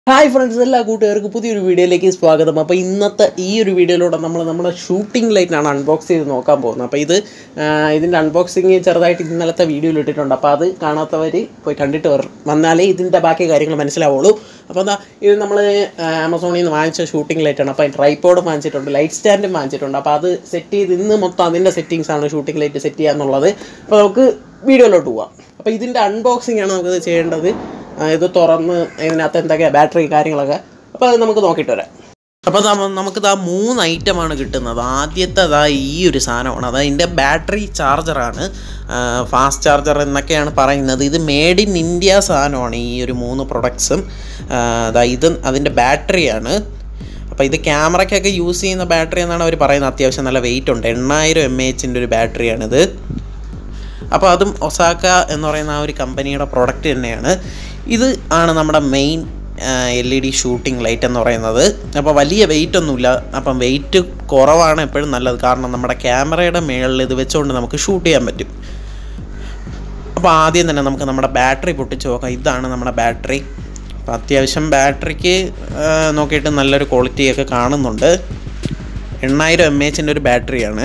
Hi friends എല്ലാ കൂട്ടുകാർക്കും പുതിയൊരു വീഡിയോയിലേക്ക് സ്വാഗതം അപ്പോൾ ഇന്നത്തെ ഈ ഒരു വീഡിയോയിലൂടെ നമ്മൾ നമ്മുടെ ഷൂട്ടിംഗ് ലൈറ്റാണ് അൺബോക്സ് ചെയ്ത് നോക്കാൻ പോകുന്നത് അപ്പോൾ ഇത് ആ, ഇതിൻ്റെ അൺബോക്സിങ് ചെറുതായിട്ട് ഇന്നലത്തെ വീഡിയോയിൽ ഇട്ടിട്ടുണ്ട് അപ്പോൾ അത് കാണാത്തവർ പോയി കണ്ടിട്ട് വർ വന്നാലേ ഇതിൻ്റെ ബാക്കി കാര്യങ്ങൾ മനസ്സിലാവുള്ളൂ അപ്പോൾ എന്താ ഇത് നമ്മൾ ആമസോണിൽ നിന്ന് വാങ്ങിച്ച ഷൂട്ടിംഗ് ലൈറ്റാണ് അപ്പോൾ ട്രൈപ്പോഡും വാങ്ങിച്ചിട്ടുണ്ട് ലൈറ്റ് സ്റ്റാൻഡും വാങ്ങിച്ചിട്ടുണ്ട് അപ്പോൾ അത് സെറ്റ് ചെയ്ത് ഇന്ന് മൊത്തം അതിൻ്റെ സെറ്റിങ്സ് ആണ് ഷൂട്ടിംഗ് ലൈറ്റ് സെറ്റ് ചെയ്യുക എന്നുള്ളത് അപ്പോൾ നമുക്ക് വീഡിയോയിലോട്ട് പോവാം അപ്പോൾ ഇതിൻ്റെ അൺബോക്സിംഗ് ആണ് നമുക്കിത് ചെയ്യേണ്ടത് ആ, ഇത് തുറന്ന് ഇതിനകത്ത് എന്തൊക്കെയാണ് ബാറ്ററി കാര്യങ്ങളൊക്കെ അപ്പോൾ അത് നമുക്ക് നോക്കിയിട്ട് വരാം അപ്പോൾ നമുക്ക് ആ മൂന്ന് ഐറ്റമാണ് കിട്ടുന്നത് ആദ്യത്തെ അതാ ഈ ഒരു സാധനമാണ് അത് അതിൻ്റെ ബാറ്ററി ചാർജറാണ് ഫാസ്റ്റ് ചാർജർ എന്നൊക്കെയാണ് പറയുന്നത് ഇത് മെയ്ഡ് ഇൻ ഇന്ത്യ സാധനമാണ് ഈ ഒരു മൂന്ന് പ്രൊഡക്ട്സും അതാ ഇത് അതിൻ്റെ ബാറ്ററിയാണ് അപ്പോൾ ഇത് ക്യാമറയ്ക്കൊക്കെ യൂസ് ചെയ്യുന്ന ബാറ്ററി എന്നാണ് അവർ പറയുന്നത് അത്യാവശ്യം നല്ല വെയിറ്റ് ഉണ്ട് എണ്ണായിരം എം എച്ചിൻ്റെ ഒരു ബാറ്ററിയാണിത് അപ്പോൾ അതും ഒസാക്ക എന്ന് പറയുന്ന ആ ഒരു കമ്പനിയുടെ പ്രോഡക്റ്റ് തന്നെയാണ് ഇത് ആണ് നമ്മുടെ main L E D shooting light എന്ന് പറയുന്നത് അപ്പോൾ വലിയ വെയിറ്റ് ഒന്നുമില്ല അപ്പം വെയിറ്റ് കുറവാണ് എപ്പോഴും നല്ലത് കാരണം നമ്മുടെ ക്യാമറയുടെ മേളിൽ ഇത് വെച്ചുകൊണ്ട് നമുക്ക് ഷൂട്ട് ചെയ്യാൻ പറ്റും അപ്പോൾ ആദ്യം തന്നെ നമുക്ക് നമ്മുടെ ബാറ്ററി പൊട്ടിച്ച് നോക്കാം ഇതാണ് നമ്മുടെ ബാറ്ററി അപ്പോൾ അത്യാവശ്യം ബാറ്ററിക്ക് നോക്കിയിട്ട് നല്ലൊരു ക്വാളിറ്റിയൊക്കെ കാണുന്നുണ്ട് എണ്ണായിരം എം എച്ചിൻ്റെ ഒരു ബാറ്ററിയാണ്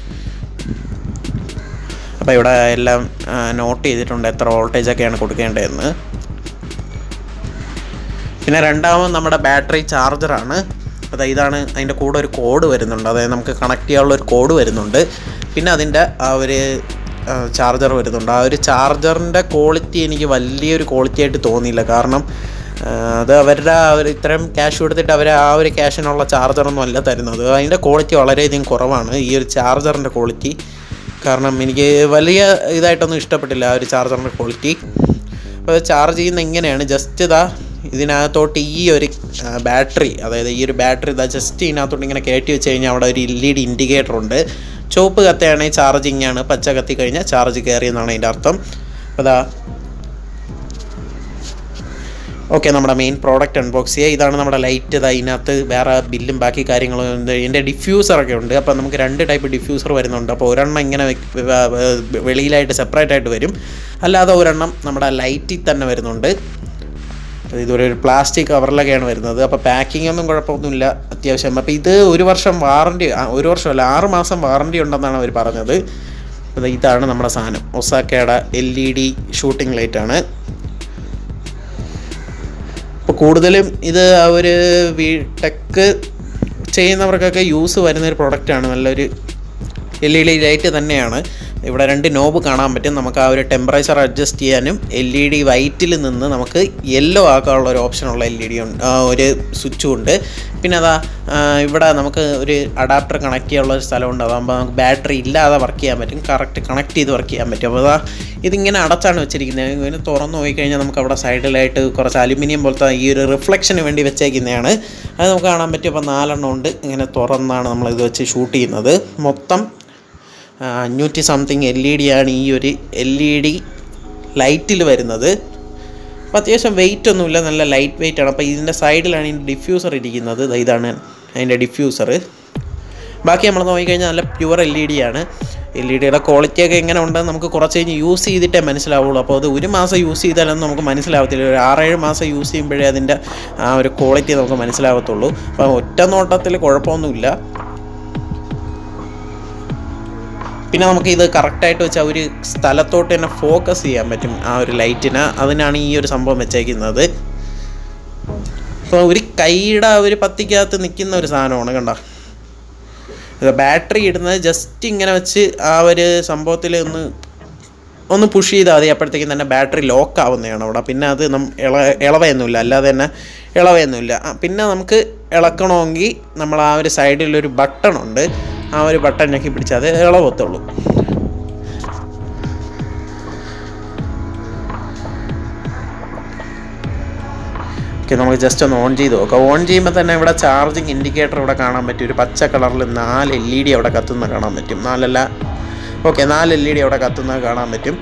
അപ്പോൾ ഇവിടെ എല്ലാം നോട്ട് ചെയ്തിട്ടുണ്ട് എത്ര വോൾട്ടേജ് ഒക്കെയാണ് കൊടുക്കേണ്ടതെന്ന് പിന്നെ രണ്ടാമത് നമ്മുടെ ബാറ്ററി ചാർജറാണ് അതായത് ഇതാണ് അതിൻ്റെ കൂടെ ഒരു കോഡ് വരുന്നുണ്ട് അതായത് നമുക്ക് കണക്ട് ചെയ്യാനുള്ള ഒരു കോഡ് വരുന്നുണ്ട് പിന്നെ അതിൻ്റെ ആ ഒരു ചാർജർ വരുന്നുണ്ട് ആ ഒരു ചാർജറിൻ്റെ ക്വാളിറ്റി എനിക്ക് വലിയൊരു ക്വാളിറ്റി ആയിട്ട് തോന്നിയില്ല കാരണം ആ, അത് അവരുടെ ആ ഒരു ഇത്രയും ക്യാഷ് കൊടുത്തിട്ട് അവർ ആ ഒരു ക്യാഷിനുള്ള ചാർജറൊന്നും അല്ല തരുന്നത് അതിൻ്റെ ക്വാളിറ്റി വളരെയധികം കുറവാണ് ഈ ഒരു ചാർജറിൻ്റെ ക്വാളിറ്റി കാരണം എനിക്ക് വലിയ ഇതായിട്ടൊന്നും ഇഷ്ടപ്പെട്ടില്ല ആ ഒരു ചാർജറിൻ്റെ ക്വാളിറ്റി അപ്പോൾ ചാർജ് ചെയ്യുന്ന എങ്ങനെയാണ് ജസ്റ്റ് ഇതാ ഇതിനകത്തോട്ട് ഈ ഒരു ബാറ്ററി അതായത് ഈ ഒരു ബാറ്ററി ഇതാ ജസ്റ്റ് ഇതിനകത്തോട്ട് ഇങ്ങനെ കയറ്റി വെച്ച് കഴിഞ്ഞാൽ അവിടെ ഒരു എൽ ഇ ഡി ഇൻഡിക്കേറ്റർ ഉണ്ട് ചുവപ്പ് കത്തയാണെങ്കിൽ ചാർജിങ് ആണ് പച്ച കത്തി കഴിഞ്ഞാൽ ചാർജ് കയറി എന്നാണ് അതിൻ്റെ അർത്ഥം അപ്പോൾ അതാ ഓക്കെ നമ്മുടെ മെയിൻ പ്രോഡക്റ്റ് അൺബോക്സ് ചെയ്യുക ഇതാണ് നമ്മുടെ ലൈറ്റ് ഇത് അതിനകത്ത് വേറെ ബില്ലും ബാക്കി കാര്യങ്ങളും ഉണ്ട് ഇതിൻ്റെ ഡിഫ്യൂസറൊക്കെ ഉണ്ട് അപ്പോൾ നമുക്ക് രണ്ട് ടൈപ്പ് ഡിഫ്യൂസർ വരുന്നുണ്ട് അപ്പോൾ ഒരെണ്ണം ഇങ്ങനെ വെക്ക് വ- വ- വെളിയിലായിട്ട് സെപ്പറേറ്റ് ആയിട്ട് വരും അല്ലാതെ ഒരെണ്ണം നമ്മുടെ ലൈറ്റിൽ തന്നെ വരുന്നുണ്ട് അപ്പോൾ ഇതൊരു ഒരു പ്ലാസ്റ്റിക് കവറിലൊക്കെയാണ് വരുന്നത് അപ്പോൾ പാക്കിംഗ് ഒന്നും കുഴപ്പമൊന്നുമില്ല അത്യാവശ്യം അപ്പോൾ ഇത് ഒരു വർഷം വാറണ്ടി ഒരു വർഷമല്ല ആറ് മാസം വാറണ്ടി ഉണ്ടെന്നാണ് അവർ പറഞ്ഞത് അപ്പോൾ ഇതാണ് നമ്മുടെ സാധനം ഒസാക്കയുടെ എൽ ഇ ഡി ഷൂട്ടിംഗ് ലൈറ്റാണ് ഇപ്പോൾ കൂടുതലും ഇത് ആ ഒരു ടെക്ക് ചെയ്യുന്നവർക്കൊക്കെ യൂസ് വരുന്നൊരു പ്രൊഡക്റ്റാണ് നല്ലൊരു എൽ ഇ ഡി ലൈറ്റ് തന്നെയാണ് ഇവിടെ രണ്ട് നോബ് കാണാൻ പറ്റും നമുക്ക് ആ ഒരു ടെമ്പറേച്ചർ അഡ്ജസ്റ്റ് ചെയ്യാനും എൽ ഇ ഡി വൈറ്റിൽ നിന്ന് നമുക്ക് യെല്ലോ ആക്കാനുള്ള ഒരു ഓപ്ഷനുള്ള എൽ ഇ ഡി ഉണ്ട് ആ, ഒരു സ്വിച്ചും ഉണ്ട് പിന്നെ അതാ ആ, ഇവിടെ നമുക്ക് ഒരു അഡാപ്റ്റർ കണക്ട് ചെയ്യാനുള്ള ഒരു സ്ഥലമുണ്ട് അതാകുമ്പോൾ നമുക്ക് ബാറ്ററി ഇല്ലാതെ വർക്ക് ചെയ്യാൻ പറ്റും കറക്റ്റ് കണക്ട് ചെയ്ത് വർക്ക് ചെയ്യാൻ പറ്റും അപ്പോൾ അതാ ഇതിങ്ങനെ അടച്ചാണ് വെച്ചിരിക്കുന്നത് ഇതിന് തുറന്നു പോയി കഴിഞ്ഞാൽ നമുക്ക് അവിടെ സൈഡിലായിട്ട് കുറച്ച് അലുമിനിയം പോലത്തെ ഈ ഒരു റിഫ്ലക്ഷന് വേണ്ടി വെച്ചേക്കുന്നതാണ് അത് നമുക്ക് കാണാൻ പറ്റും അപ്പോൾ നാലെണ്ണം ഉണ്ട് ഇങ്ങനെ തുറന്നാണ് നമ്മളിത് വെച്ച് ഷൂട്ട് ചെയ്യുന്നത് മൊത്തം ആ, അഞ്ഞൂറ്റി സംതിങ് എൽ ഇ ഡി ആണ് ഈ ഒരു എൽ ഇ ഡി ലൈറ്റിൽ വരുന്നത് അപ്പോൾ അത്യാവശ്യം വെയിറ്റ് ഒന്നുമില്ല നല്ല ലൈറ്റ് വെയിറ്റ് ആണ് അപ്പോൾ ഇതിൻ്റെ സൈഡിലാണ് ഇതിൻ്റെ ഡിഫ്യൂസർ ഇരിക്കുന്നത് ദാ ഇതാണ് അതിൻ്റെ ഡിഫ്യൂസർ ബാക്കി നമ്മൾ നോക്കിക്കഴിഞ്ഞാൽ നല്ല പ്യുവർ എൽ ഇ ഡി ആണ് എൽ ഇ ഡിയുടെ ക്വാളിറ്റി ഒക്കെ എങ്ങനെ ഉണ്ടെന്ന് നമുക്ക് കുറച്ച് കഴിഞ്ഞ് യൂസ് ചെയ്തിട്ടേ മനസ്സിലാവുള്ളൂ അപ്പോൾ അത് ഒരു മാസം യൂസ് ചെയ്താലൊന്നും നമുക്ക് മനസ്സിലാവത്തില്ല ഒരു ആറേഴ് മാസം യൂസ് ചെയ്യുമ്പോഴേ അതിൻ്റെ ആ ഒരു ക്വാളിറ്റി നമുക്ക് മനസ്സിലാവത്തുള്ളൂ അപ്പോൾ ഒറ്റ നോട്ടത്തിൽ കുഴപ്പമൊന്നുമില്ല പിന്നെ നമുക്ക് ഇത് കറക്റ്റായിട്ട് വെച്ചാൽ ഒരു സ്ഥലത്തോട്ട് തന്നെ ഫോക്കസ് ചെയ്യാൻ പറ്റും ആ ഒരു ലൈറ്റിന് അതിനാണ് ഈ ഒരു സംഭവം വെച്ചേക്കുന്നത് അപ്പോൾ ഒരു കൈയുടെ ആ ഒരു പത്തിക്കകത്ത് നിൽക്കുന്ന ഒരു സാധനമാണ് കണ്ട ഇത് ബാറ്ററി ഇടുന്നത് ജസ്റ്റ് ഇങ്ങനെ വെച്ച് ആ ഒരു സംഭവത്തിൽ ഒന്ന് ഒന്ന് പുഷ് ചെയ്താൽ മതി അപ്പോഴത്തേക്കും തന്നെ ബാറ്ററി ലോക്ക് ആവുന്നതാണ് അവിടെ പിന്നെ അത് നം ഇള ഇളവയൊന്നുമില്ല അല്ലാതെ തന്നെ ഇളവയൊന്നുമില്ല ആ, പിന്നെ നമുക്ക് ഇളക്കണമെങ്കിൽ നമ്മൾ ആ ഒരു സൈഡിലൊരു ബട്ടൺ ഉണ്ട് ആ ഒരു ബട്ടൺ ഞെക്കി പിടിച്ചാൽ അത് ഇളവത്തുള്ളൂ ഓക്കെ നമുക്ക് ജസ്റ്റ് ഒന്ന് ഓൺ ചെയ്ത് നോക്കാം ഓൺ ചെയ്യുമ്പോൾ തന്നെ ഇവിടെ ചാർജിങ് ഇൻഡിക്കേറ്റർ ഇവിടെ കാണാൻ പറ്റും ഒരു പച്ച കളറിൽ നാല് എൽ ഇ ഡി അവിടെ കത്തുന്ന കാണാൻ പറ്റും നാലല്ല ഓക്കെ നാല് എൽ ഇ ഡി അവിടെ കത്തുന്നത് കാണാൻ പറ്റും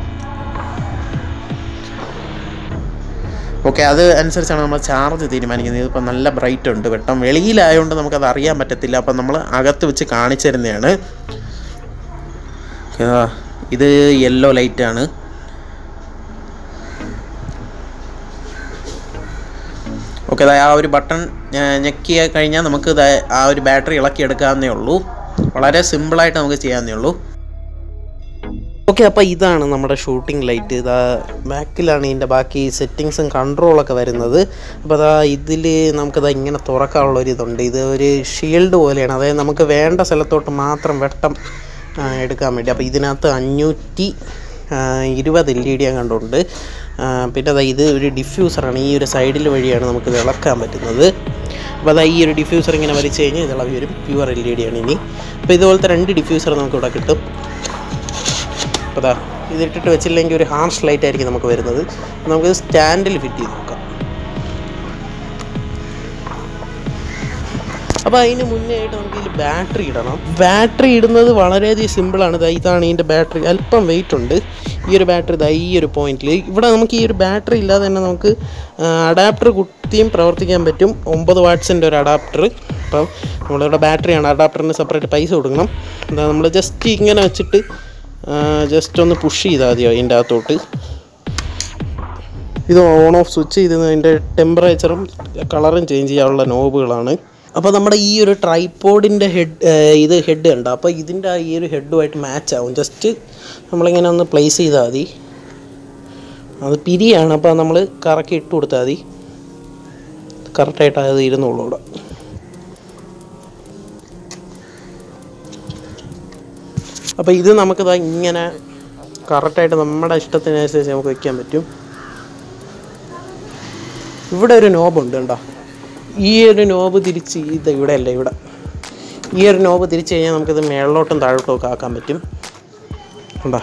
ഓക്കെ അത് അനുസരിച്ചാണ് നമ്മൾ ചാർജ് തീരുമാനിക്കുന്നത് ഇതിപ്പോൾ നല്ല ബ്രൈറ്റ് ഉണ്ട് വെട്ടം വെളിയിലായതുകൊണ്ട് നമുക്കത് അറിയാൻ പറ്റത്തില്ല അപ്പം നമ്മൾ അകത്ത് വെച്ച് കാണിച്ചു തരുന്നതാണ് ഓക്കെ, ദാ, ഇത് യെല്ലോ ലൈറ്റാണ് ഓക്കെ ആ ഒരു ബട്ടൺ ഞെക്കി കഴിഞ്ഞാൽ നമുക്ക് ദാ ആ ഒരു ബാറ്ററി ഇളക്കിയെടുക്കാവുന്നേ ഉള്ളൂ വളരെ സിമ്പിളായിട്ട് നമുക്ക് ചെയ്യാവുന്നേ ഉള്ളൂ ഓക്കെ അപ്പോൾ ഇതാണ് നമ്മുടെ ഷൂട്ടിംഗ് ലൈറ്റ് ഇതാ ബാക്കിലാണ് ഇതിൻ്റെ ബാക്കി സെറ്റിങ്സും കൺട്രോളൊക്കെ വരുന്നത് അപ്പോൾ അതാ ഇതിൽ നമുക്കതാ ഇങ്ങനെ തുറക്കാനുള്ള ഒരു ഇതുണ്ട് ഇത് ഒരു ഷീൽഡ് പോലെയാണ് അതായത് നമുക്ക് വേണ്ട സ്ഥലത്തോട്ട് മാത്രം വെട്ടം ആ, എടുക്കാൻ വേണ്ടി അപ്പോൾ ഇതിനകത്ത് അഞ്ഞൂറ്റി ആ, ഇരുപത് എൽ ഇ ഡി കണ്ടുണ്ട് ആ, പിന്നെ അതാ ഇത് ഒരു ഡിഫ്യൂസറാണ് ഈ ഒരു സൈഡിൽ വഴിയാണ് നമുക്കിത് ഇളക്കാൻ പറ്റുന്നത് അപ്പോൾ അതാ ഈ ഒരു ഡിഫ്യൂസർ ഇങ്ങനെ വലിച്ചു കഴിഞ്ഞാൽ ഇത് ഇളകി വരും പ്യുവർ എൽ ഇ ഡി ആണ് ഇനി അപ്പോൾ ഇതുപോലത്തെ രണ്ട് ഡിഫ്യൂസർ നമുക്കിവിടെ കിട്ടും അപ്പോൾ അതാ ഇതിട്ടിട്ട് വെച്ചില്ലെങ്കിൽ ഒരു ഹാർഷ് ലൈറ്റ് ആയിരിക്കും നമുക്ക് വരുന്നത് നമുക്ക് സ്റ്റാൻഡിൽ ഫിറ്റ് ചെയ്ത് നോക്കാം അപ്പോൾ അതിന് മുന്നേ ആയിട്ട് നമുക്ക് ഇതിൽ ബാറ്ററി ഇടണം ബാറ്ററി ഇടുന്നത് വളരെയധികം സിമ്പിളാണ് ദാ ഇതാണ് ഇതിൻ്റെ ബാറ്ററി അല്പം വെയിറ്റ് ഉണ്ട് ഈ ഒരു ബാറ്ററി ദാ ഈ ഒരു പോയിന്റിൽ ഇവിടെ നമുക്ക് ഈ ഒരു ബാറ്ററി ഇല്ലാതെ തന്നെ നമുക്ക് അഡാപ്റ്റർ കുത്തിയും പ്രവർത്തിക്കാൻ പറ്റും ഒമ്പത് വാട്ട്സിൻ്റെ ഒരു അഡാപ്റ്റർ അപ്പം നമ്മളിവിടെ ബാറ്ററിയാണ് അഡാപ്റ്ററിന് സെപ്പറേറ്റ് പൈസ കൊടുക്കണം എന്താ നമ്മൾ ജസ്റ്റ് ഇങ്ങനെ വെച്ചിട്ട് ജസ്റ്റ് ഒന്ന് പുഷ് ചെയ്താൽ മതിയോ ഇതിൻ്റെ അകത്തോട്ട് ഇത് ഓൺ ഓഫ് സ്വിച്ച് ചെയ്ത് അതിൻ്റെ ടെമ്പറേച്ചറും കളറും ചേഞ്ച് ചെയ്യാനുള്ള നോബുകളാണ് അപ്പോൾ നമ്മുടെ ഈ ഒരു ട്രൈപ്പോഡിൻ്റെ ഹെഡ് ഇത് ഹെഡ് ഉണ്ട് അപ്പോൾ ഇതിൻ്റെ ഈ ഒരു ഹെഡുമായിട്ട് മാച്ച് ആവും ജസ്റ്റ് നമ്മളിങ്ങനെ ഒന്ന് പ്ലേസ് ചെയ്താൽ മതി അത് പിരിയാണ് അപ്പോൾ നമ്മൾ കറക്കി ഇട്ട് കൊടുത്താൽ മതി കറക്റ്റായിട്ട് അത് ഇരുന്നുള്ളൂ ഇവിടെ അപ്പോൾ ഇത് നമുക്കിതാ ഇങ്ങനെ കറക്റ്റായിട്ട് നമ്മുടെ ഇഷ്ടത്തിനനുസരിച്ച് നമുക്ക് വയ്ക്കാൻ പറ്റും ഇവിടെ ഒരു നോബുണ്ട് കണ്ടോ ഈ ഒരു നോബ് തിരിച്ച് ഇത് ഇവിടെ അല്ല ഇവിടെ ഈ ഒരു നോബ് തിരിച്ച് കഴിഞ്ഞാൽ നമുക്കിത് മേളിലോട്ടും താഴോട്ടും ഒക്കെ ആക്കാൻ പറ്റും കണ്ടോ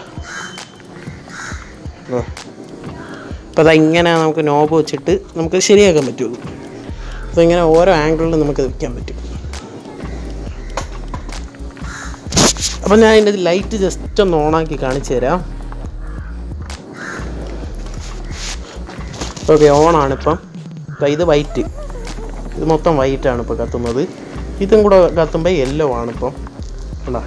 അപ്പോൾ അത് ഇങ്ങനെ നമുക്ക് നോബ് വെച്ചിട്ട് നമുക്ക് ശരിയാക്കാൻ പറ്റുള്ളൂ അപ്പോൾ ഇങ്ങനെ ഓരോ ആംഗിളിലും നമുക്ക് വെക്കാൻ പറ്റും അപ്പം ഞാൻ ഇതിൻ്റെ ലൈറ്റ് ജസ്റ്റ് ഒന്ന് ഓണാക്കി കാണിച്ചു തരാം ഓക്കെ ഓണാണ് ഇപ്പം ദാ ഇത് വൈറ്റ് ഇത് മൊത്തം വൈറ്റാണ് ഇപ്പോൾ കത്തുന്നത് ഇതും കൂടെ കത്തുമ്പോൾ യെല്ലോ ആണ് ഇപ്പം കണ്ടോ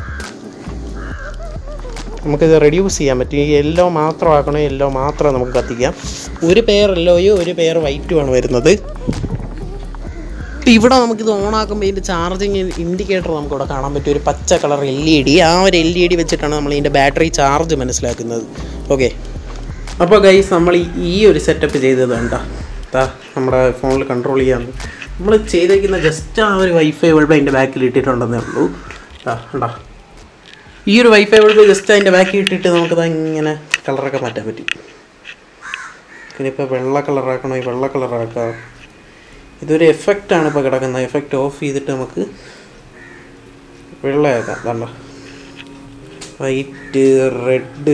നമുക്കിത് റെഡ്യൂസ് ചെയ്യാൻ പറ്റും ഈ യെല്ലോ മാത്രം ആക്കണോ യെല്ലോ മാത്രം നമുക്ക് കത്തിക്കാം ഒരു പെയർ യെല്ലോയും ഒരു പെയർ വൈറ്റുമാണ് വരുന്നത് ഇപ്പം ഇവിടെ നമുക്കിത് ഓണാക്കുമ്പോൾ ഇതിൻ്റെ ചാർജിങ് ഇൻഡിക്കേറ്റർ നമുക്കിവിടെ കാണാൻ പറ്റും ഒരു പച്ച കളർ എൽ ഇ ഡി ആ ഒരു എൽ ഇ ഡി വെച്ചിട്ടാണ് നമ്മൾ ഇതിൻ്റെ ബാറ്ററി ചാർജ് മനസ്സിലാക്കുന്നത് ഓക്കെ അപ്പോൾ ഗൈസ് നമ്മൾ ഈ- ഈ ഒരു സെറ്റപ്പ് ചെയ്തത് വേണ്ട താ നമ്മുടെ ഫോണിൽ കൺട്രോൾ ചെയ്യാൻ നമ്മൾ ചെയ്തേക്കുന്ന ജസ്റ്റ് ആ ഒരു വൈഫൈ ബൾബ് അതിൻ്റെ ബാക്കിൽ ഇട്ടിട്ടുണ്ടെന്നേ ഉള്ളൂ ആ ഉണ്ടോ ഈ ഒരു വൈഫൈ ബൾബ് ജസ്റ്റ് അതിൻ്റെ ബാക്കിൽ ഇട്ടിട്ട് നമുക്കത് ഇങ്ങനെ കളറൊക്കെ മാറ്റാൻ പറ്റും പിന്നെ ഇപ്പോൾ വെള്ള കളറാക്കണോ ഈ വെള്ള കളറാക്കാം ഇതൊരു എഫക്റ്റാണ് ഇപ്പോൾ കിടക്കുന്നത് എഫക്റ്റ് ഓഫ് ചെയ്തിട്ട് നമുക്ക് വെള്ളയാക്കാം കണ്ട വൈറ്റ് റെഡ്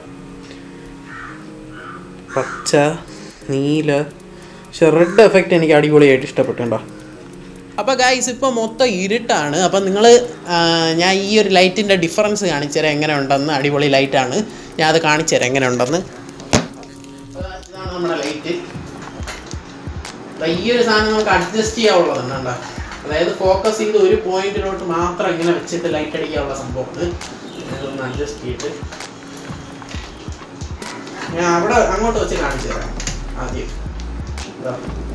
പച്ച നീല പക്ഷെ റെഡ് എഫക്റ്റ് എനിക്ക് അടിപൊളിയായിട്ട് ഇഷ്ടപ്പെട്ടുണ്ടോ അപ്പോൾ ഗായ്സ് ഇപ്പോൾ മൊത്തം ഇരുട്ടാണ് അപ്പം നിങ്ങൾ ഞാൻ ഈ ഒരു ലൈറ്റിൻ്റെ ഡിഫറൻസ് കാണിച്ചു തരാം എങ്ങനെ ഉണ്ടെന്ന് അടിപൊളി ലൈറ്റാണ് ഞാൻ അത് കാണിച്ചു തരാം എങ്ങനെ ഉണ്ടെന്ന് ഇതാണ് നമ്മുടെ ലൈറ്റ് ഈ ഒരു സാധനം നമുക്ക് അഡ്ജസ്റ്റ് ചെയ്യാനുള്ളതാണ് കണ്ടോ അതായത് ഫോക്കസ് ചെയ്ത് ഒരു പോയിന്റിലോട്ട് മാത്രം ഇങ്ങനെ വെച്ചിട്ട് ലൈറ്റ് അടിക്കാനുള്ള സംഭവമാണ് ഇതൊന്ന് അഡ്ജസ്റ്റ് ചെയ്തിട്ട് ഞാൻ അവിടെ അങ്ങോട്ട് വെച്ച് കാണിച്ചു തരാം ആദ്യം ഇതാ.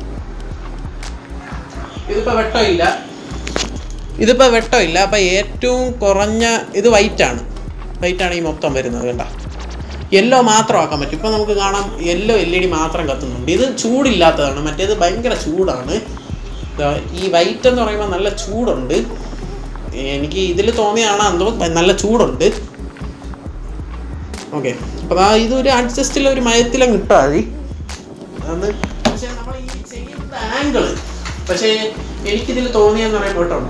ഇതിപ്പോ വെട്ടമില്ല ഇതിപ്പോ വെട്ടമില്ല അപ്പൊ ഏറ്റവും കുറഞ്ഞ ഇത് വൈറ്റ് ആണ് വൈറ്റ് ആണ് ഈ മൊത്തം വരുന്നത് കണ്ട യെല്ലോ മാത്രം ആക്കാൻ പറ്റും ഇപ്പൊ നമുക്ക് കാണാം യെല്ലോ എൽ ഇ ഡി മാത്രം കത്തുന്നുണ്ട് ഇത് ചൂടില്ലാത്തതാണ് മറ്റേത് ഭയങ്കര ചൂടാണ് ദാ ഈ വൈറ്റ് എന്ന് പറയുമ്പോൾ നല്ല ചൂടുണ്ട് എനിക്ക് ഇതിൽ തോന്നിയാണ് എന്തോ നല്ല ചൂടുണ്ട് ഓക്കെ അപ്പോൾ ആ ഇതൊരു അഡ്ജസ്റ്റിൽ ഒരു മയത്തിലും കിട്ടാൽ മതി അത് പക്ഷേ നമ്മൾ ഈ ചെയ്യുന്ന ആംഗിള് പക്ഷേ എനിക്കിതിൽ തോന്നിയെന്ന് പറയുമ്പോൾ കേട്ടോ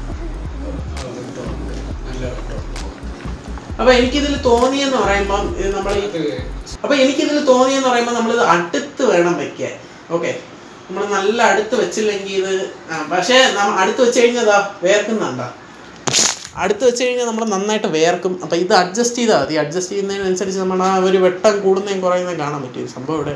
അപ്പൊ എനിക്കിതിൽ തോന്നിയെന്ന് പറയുമ്പോൾ ഇത് നമ്മൾ ഈ അപ്പൊ എനിക്കിതിൽ തോന്നിയെന്ന് പറയുമ്പോൾ നമ്മൾ ഇത് അടുത്ത് വേണം വെക്കാൻ ഓക്കെ നമ്മൾ നല്ല അടുത്ത് വെച്ചില്ലെങ്കിൽ ഇത് ആ, പക്ഷേ നമ്മ അടുത്ത് വെച്ച് കഴിഞ്ഞതാ വേർക്കുന്നുണ്ടോ അടുത്ത് വെച്ച് കഴിഞ്ഞാൽ നമ്മൾ നന്നായിട്ട് വേർക്കും അപ്പം ഇത് അഡ്ജസ്റ്റ് ചെയ്താൽ മതി അഡ്ജസ്റ്റ് ചെയ്യുന്നതിനനുസരിച്ച് നമ്മൾ ആ ഒരു വെട്ടം കൂടുന്നതും കുറയുന്നതും കാണാൻ പറ്റും ഈ സംഭവം ഇവിടെ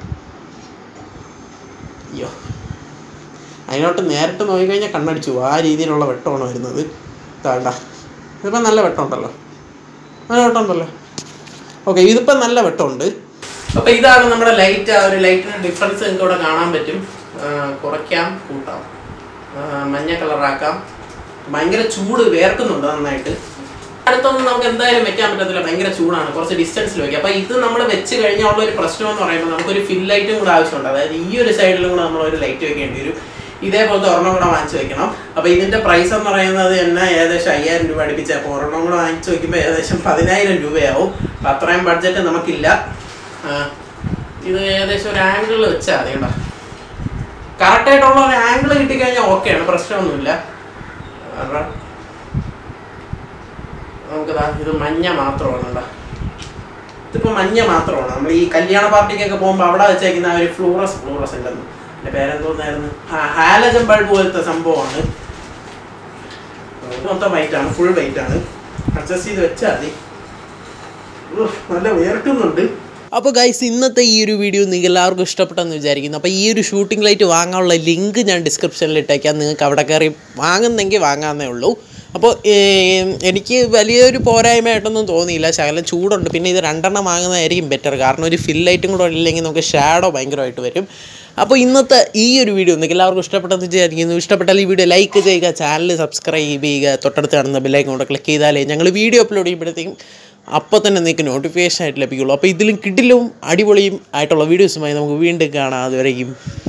അയ്യോ അതിനോട്ട് നേരിട്ട് നോക്കിക്കഴിഞ്ഞാൽ കണ്ണടിച്ചു പോകും. ആ രീതിയിലുള്ള വെട്ടമാണ് വരുന്നത് താണ്ട ഇതിപ്പം നല്ല വെട്ടമുണ്ടല്ലോ നല്ല വെട്ടമുണ്ടല്ലോ ഓക്കെ ഇതിപ്പം നല്ല വെട്ടമുണ്ട് അപ്പോൾ ഇതാണ് നമ്മുടെ ലൈറ്റ് ആ ഒരു ലൈറ്റിൻ്റെ ഡിഫറൻസ് നിങ്ങൾക്ക് ഇവിടെ കാണാൻ പറ്റും ആ, കുറയ്ക്കാം കൂട്ടാം ആ, മഞ്ഞ കളറാക്കാം ഭയങ്കര ചൂട് വേർക്കുന്നുണ്ട് നന്നായിട്ട് അടുത്തൊന്നും നമുക്ക് എന്തായാലും വെക്കാൻ പറ്റത്തില്ല ഭയങ്കര ചൂടാണ് കുറച്ച് ഡിസ്റ്റൻസിൽ വെക്കാം അപ്പോൾ ഇത് നമ്മൾ വെച്ച് കഴിഞ്ഞാൽ ഉള്ള ഒരു പ്രശ്നം എന്ന് പറയുമ്പോൾ നമുക്കൊരു ഫിൽ ലൈറ്റും കൂടെ ആവശ്യമുണ്ട് അതായത് ഈ ഒരു സൈഡിലും കൂടെ നമ്മൾ ഒരു ലൈറ്റ് വെക്കേണ്ടി വരും ഇതേപോലത്തെ ഒരെണ്ണം കൂടെ വാങ്ങിച്ച് വെക്കണം അപ്പോൾ ഇതിൻ്റെ പ്രൈസ് എന്ന് പറയുന്നത് തന്നെ ഏകദേശം അയ്യായിരം രൂപ അടുപ്പിച്ച് അപ്പോൾ ഒരെണ്ണം കൂടെ വാങ്ങിച്ച് വെക്കുമ്പോൾ ഏകദേശം പതിനായിരം രൂപയാവും അപ്പോൾ അത്രയും ബഡ്ജറ്റ് നമുക്കില്ല ആ, ഇത് ഏകദേശം ഒരു ആംഗിളിൽ വെച്ചാൽ മതി കേട്ടോ കറക്റ്റായിട്ടുള്ള ഒരു ആംഗിൾ കിട്ടിക്കഴിഞ്ഞാൽ ഓക്കെയാണ് പ്രശ്നമൊന്നുമില്ല കാരണം നമുക്കിതാ ഇത് മഞ്ഞ മാത്രമാണ് കേട്ടോ ഇതിപ്പോൾ മഞ്ഞ മാത്രമാണ് നമ്മൾ ഈ കല്യാണ പാർട്ടിക്കൊക്കെ പോകുമ്പോൾ അവിടെ വെച്ചേക്കുന്ന ആ ഒരു ഫ്ലൂറസ് ഫ്ലൂറസ് ഉണ്ടെന്ന് എൻ്റെ പേരെന്തോന്നായിരുന്നു ആ ഹാലജൻ ബൾബ് പോലത്തെ സംഭവമാണ് ഇത് മൊത്തം വൈറ്റ് ആണ് ഫുൾ വൈറ്റ് ആണ് അഡ്ജസ്റ്റ് ചെയ്ത് വെച്ചാൽ മതി ഉഫ്, നല്ല വേർക്കുന്നുണ്ട് അപ്പോൾ ഗൈസ് ഇന്നത്തെ ഈ ഒരു വീഡിയോ നിങ്ങൾക്ക് എല്ലാവർക്കും ഇഷ്ടപ്പെട്ടെന്ന് വിചാരിക്കുന്നു അപ്പോൾ ഈ ഒരു ഷൂട്ടിംഗ് ലൈറ്റ് വാങ്ങാനുള്ള ലിങ്ക് ഞാൻ ഡിസ്ക്രിപ്ഷനിൽ ഇട്ടേക്കാം നിങ്ങൾക്ക് അവിടെ കയറി വാങ്ങുന്നെങ്കിൽ വാങ്ങാമെന്നേ ഉള്ളൂ അപ്പോൾ ഏം, എനിക്ക് വലിയൊരു പോരായ്മയായിട്ടൊന്നും തോന്നിയില്ല ശകലം ചൂടുണ്ട് പിന്നെ ഇത് രണ്ടെണ്ണം വാങ്ങുന്നതായിരിക്കും ബെറ്റർ കാരണം ഒരു ഫിൽ ലൈറ്റും കൂടെ ഇല്ലെങ്കിൽ നമുക്ക് ഷാഡോ ഭയങ്കരമായിട്ട് വരും അപ്പോൾ ഇന്നത്തെ ഈ ഒരു വീഡിയോ നിങ്ങൾക്ക് എല്ലാവർക്കും ഇഷ്ടപ്പെട്ടെന്ന് വിചാരിക്കുന്നു ഇഷ്ടപ്പെട്ടാൽ ഈ വീഡിയോ ലൈക്ക് ചെയ്യുക ചാനൽ സബ്സ്ക്രൈബ് ചെയ്യുക തൊട്ടടുത്ത് കാണുന്ന ബെല്ലൈക്കൺ കൂടെ ക്ലിക്ക് ചെയ്താലേ ഞങ്ങൾ വീഡിയോ അപ്ലോഡ് ചെയ്യുമ്പോഴത്തേക്കും അപ്പോൾ തന്നെ നിങ്ങൾക്ക് നോട്ടിഫിക്കേഷൻ ആയിട്ട് ലഭിക്കുള്ളൂ അപ്പോൾ ഇതിലും കിടിലും അടിപൊളിയും ആയിട്ടുള്ള വീഡിയോസുമായി നമുക്ക് വീണ്ടും കാണാം അതുവരെയും